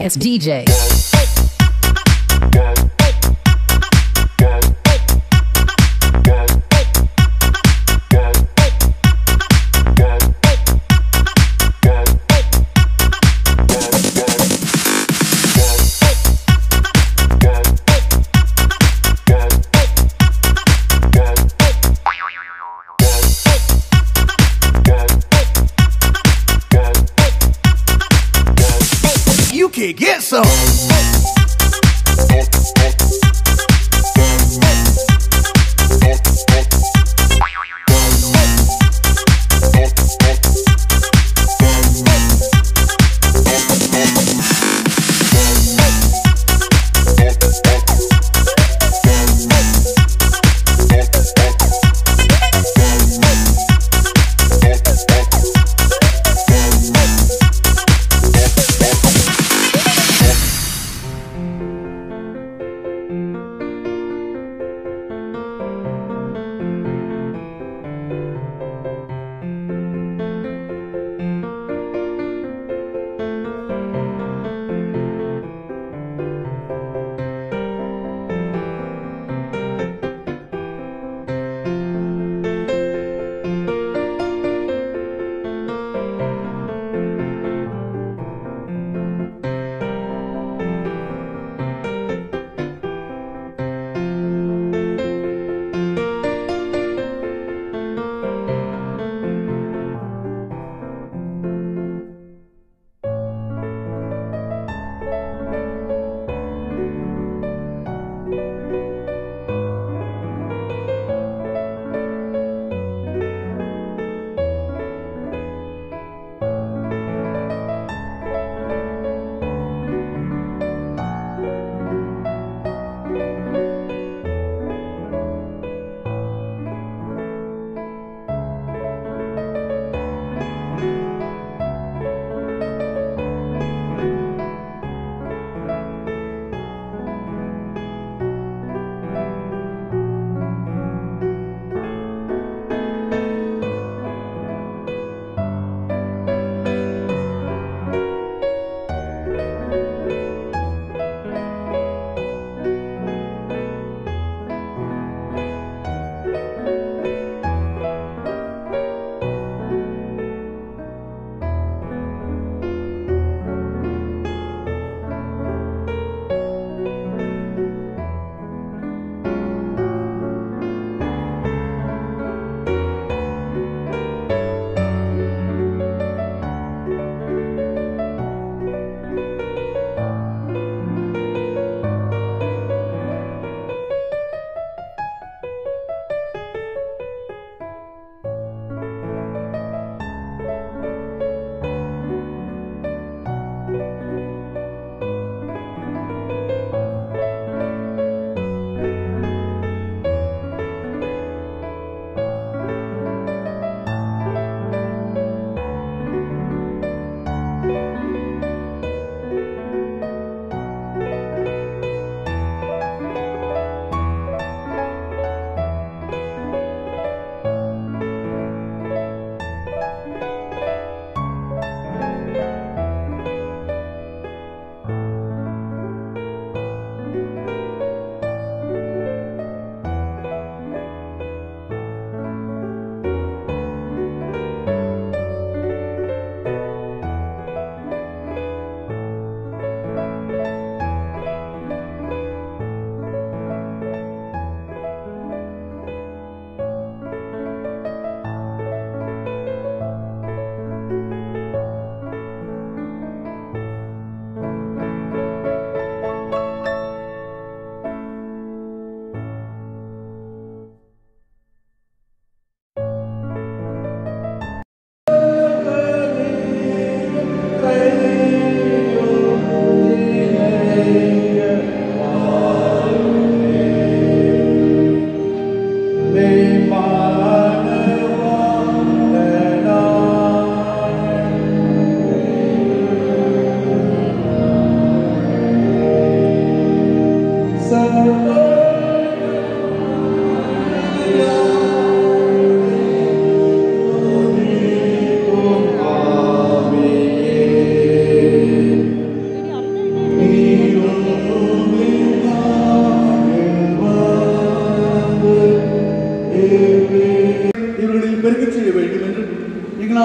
ass DJ. You can get some.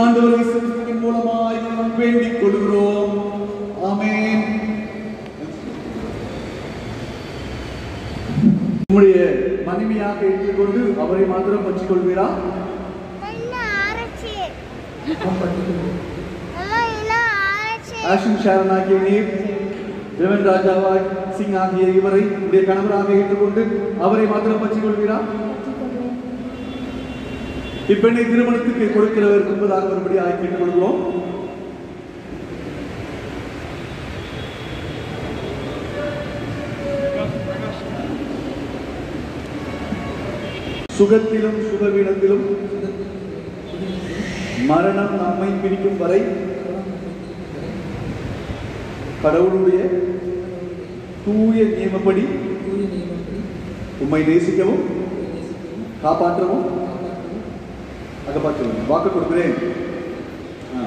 ஆண்டவர் கிறிஸ்துவின் மூலமாய் வேண்டிக் கொள்கிறோம் ஆமென் உம்முடைய மனைவியாக ஏற்றுக்கொண்டு அவரை மாத்திரம் பற்றிக் கொள்வீரா என்ன ஆராய்ச்சி அம்மா என்ன ஆராய்ச்சி ஆஷிம் ஷாரன் ஆகிய நீர் ரெவன் ராஜாவாய் சிங் ஆகிய இவரை உடைய கணவராக ஏற்றுக்கொண்டு அவரை மாத்திரம் பற்றிக் கொள்வீரா இப்பெண்ணை திருமணத்துக்கு கொடுக்கிறவர் என்பதாக மறுபடி ஆய் கேட்டுக் கொள்கிறோம் சுகத்திலும் சுகவீனத்திலும் மரணம் நம்மை பிரிக்கும் வரை கடவுளுடைய தூய நியமப்படி உம்மை நேசிக்கவும் காப்பாற்றவும் அகப்பாற்றவும் வாக்கு கொடுக்கிறேன் ஆ.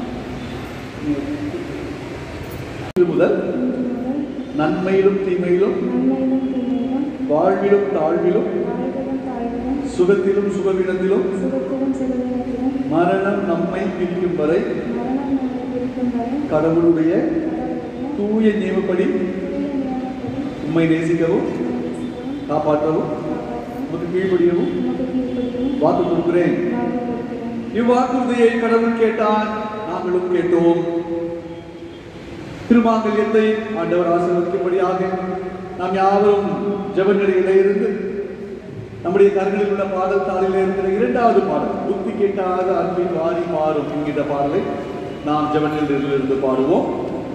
இன்று முதல் நன்மையிலும் தீமையிலும் நன்மையிலும் தீமையிலும் வாழ்விலும் தாழ்விலும் வாழ்விலும் தாழ்விலும் சுகத்திலும் சுகவீனத்திலும் சுகத்திலும் சிறுவினத்திலும் மரணம் நம்மை பிரிக்கும் வரை மரணம் நம்மை பிரிக்கும் வரை கடவுளுடைய கடவுளுடைய தூய நியமப்படி தூய நியமப்படி உம்மை நேசிக்கவும் நேசிக்கவும், காப்பாற்றவும் காப்பாற்றவும், உமக்கு கீழ்ப்படியவும் உமக்கு கீழ்ப்படியவும் வாக்கு கொடுக்கிறேன் வாழ்வு கொடுக்கிறேன். இவ்வாக்குறுதியை கடவுள் கேட்டார் நாங்களும் கேட்டோம் திருமாங்கல்யத்தை ஆண்டவர் ஆசீர்வதிக்கும்படியாக நாம் யாவரும் ஜெபநிலையில இருந்து நம்முடைய கரங்களில் உள்ள பாடல் தாளில் இருக்கிற இரண்டாவது பாடல் புத்தி கேட்டாத அன்பின் வாரி மாறும் என்கின்ற பாடலை நாம் ஜெபநிலையில் இருந்து பாடுவோம்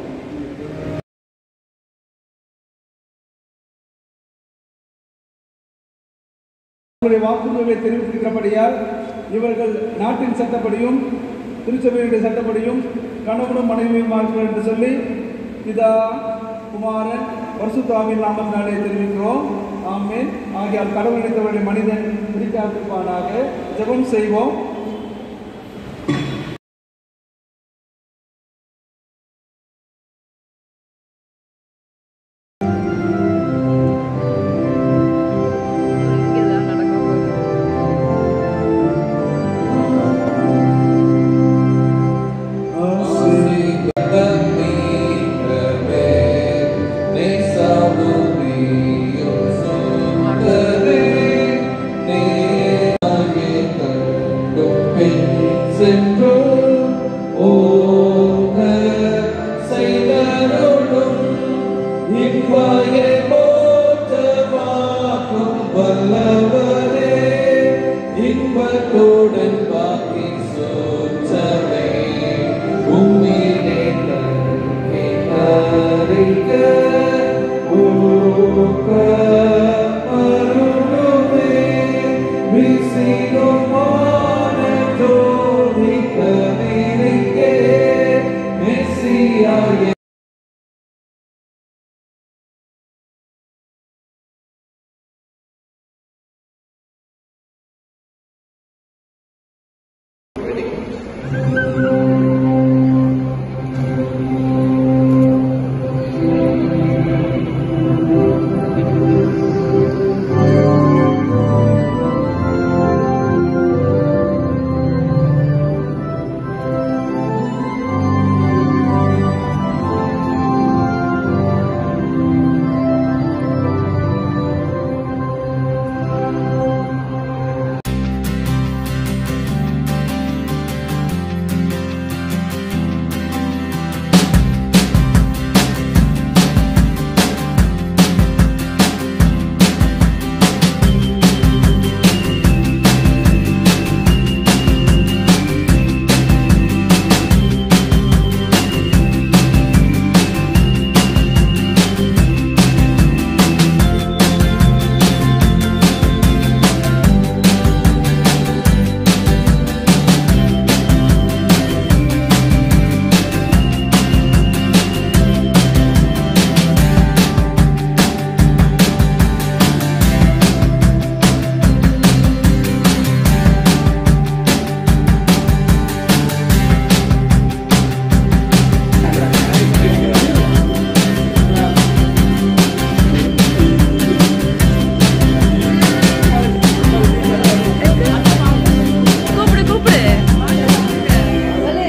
அவருடைய வாக்குறுதிகளை தெரிவித்திருக்கிறபடியால் இவர்கள் நாட்டின் சட்டப்படியும் திருச்சபையுடைய சட்டப்படியும் கணவனும் மனைவியும் இருக்கிறார் என்று சொல்லி பிதா குமாரன் பரிசுத்தாவின் நாமத்தினாலே தெரிவிக்கிறோம் ஆமென் ஆகியால் கடவுள் நினைத்தவருடைய மனிதன் பிடிக்காதிருப்பானாக ஜெபம் செய்வோம் இங்கதான் நடக்க போகுது Thank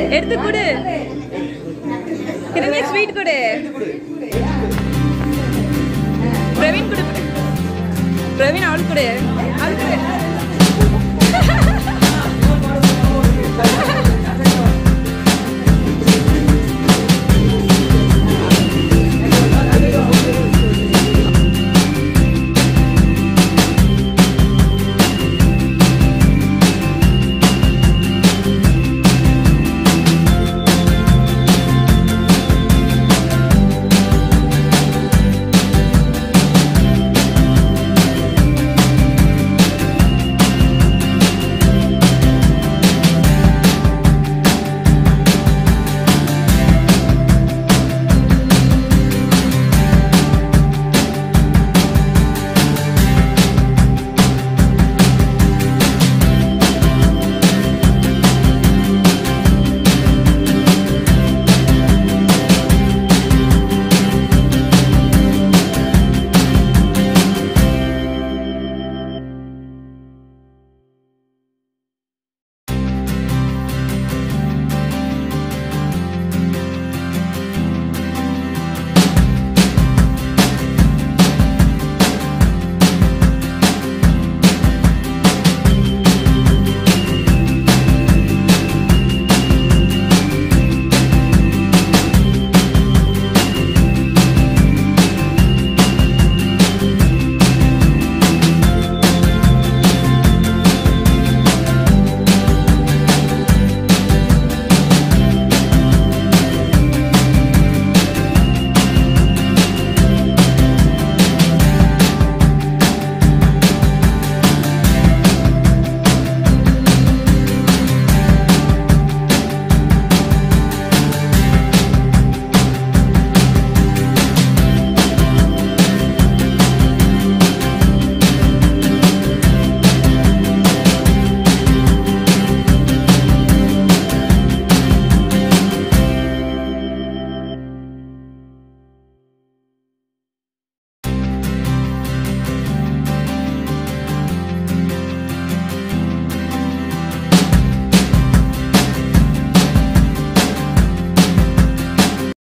எடுத்து கொடு கிருமி ஸ்வீட் கொடு பிரவீன் கொடு பிரவீன் அவளுக்கு கொடு அவளுக்கு கொடு